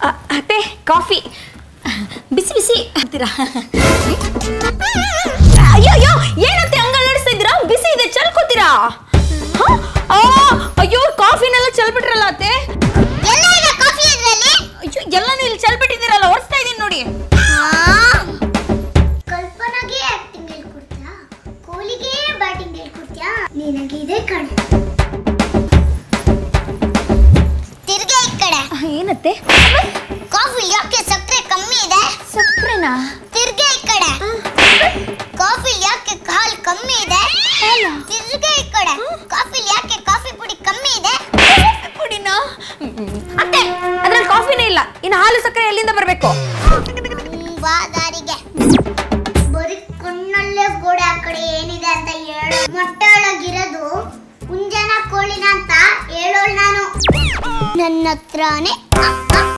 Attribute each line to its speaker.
Speaker 1: ಅ, ಅತ್ತೆ ಕಾಫಿ ಬಿಸಿ ಬಿಸಿ ಅಂತೀರಾ ಅಯ್ಯೋ ಅಯ್ಯೋ ಏನತ್ತೆ ಹಂಗ ಅಲ್ಲಾಡಿಸ್ತಾ ಇದ್ದೀರಾ ಬಿಸಿ ಇದೆ ಚಲ್ಕೋತೀರಾ ಹ? ಆ, ಅಯ್ಯೋ ಕಾಫಿನೆಲ್ಲ ಚಲ್ಬಿಟ್ರಲ್ಲ ಅತ್ತೆ
Speaker 2: ಎಲ್ಲ ಇದೆ ಕಾಫಿ ಇದ್ರಲ್ಲಿ
Speaker 1: ಅಯ್ಯೋ ಎಲ್ಲಾನು ಇಲ್ಲಿ ಚಲ್ಬಿಟ್ಟಿದ್ದೀರಲ್ಲ ಒರೆಸ್ತಾ ಇದೀನಿ ನೋಡಿ
Speaker 2: ಕಲ್ಪನಾಗೆ ಆಕ್ಟಿಂಗ್ ಹೇಳ್ಕೊಡ್ತೀಯಾ ಕೋಲಿಗೆ ಬ್ಯಾಟಿಂಗ್ ಹೇಳ್ಕೊಡ್ತೀಯಾ ನಿನಗೆ ಇದೆ ಕಣೆ ತಿರ್ಗೆ ಈ ಕಡೆ
Speaker 1: ಆ, ಏನತ್ತೆ
Speaker 2: ಕಾಫಿ ಯಾಕೆ ಸಕ್ಕರೆ ಕಮ್ಮಿ ಇದೆ
Speaker 1: ಸಕ್ರೆನಾ
Speaker 2: ತಿರ್ಗೆ ಈ ಕಡೆ ಕಾಫಿ ಯಾಕೆ ಹಾಲು ಕಮ್ಮಿ ಇದೆ ತಿರ್ಗೆ ಈ ಕಡೆ ಕಾಫಿ ಯಾಕೆ ಕಾಫಿ ಪುಡಿ ಕಮ್ಮಿ ಇದೆ
Speaker 1: ಪುಡಿನಾ ಅತ್ತೆ ಅದ್ರಲ್ಲಿ ಕಾಫಿನೇ ಇಲ್ಲ ಇನ್ನು ಹಾಲು ಸಕ್ಕರೆ ಎಲ್ಲಿಂದ ಬರಬೇಕು
Speaker 2: ಹ್ಮ್, ಬಾ ದಾರಿಗೆ ಬರೀ ಕಣ್ಣಲ್ಲೇ ಗೋಡೆ ಆ ಕಡೆ ಏನಿದೆ ಅಂತ ಹೇಳು ಮೊಟ್ಟೆ ಒಳಗಿರೋದು ಕುಂಜನ ಕೋಳಿನ ಅಂತ ಹೇಳೋಳು ನಾನು ನನ್ನ ಹತ್ರನೇ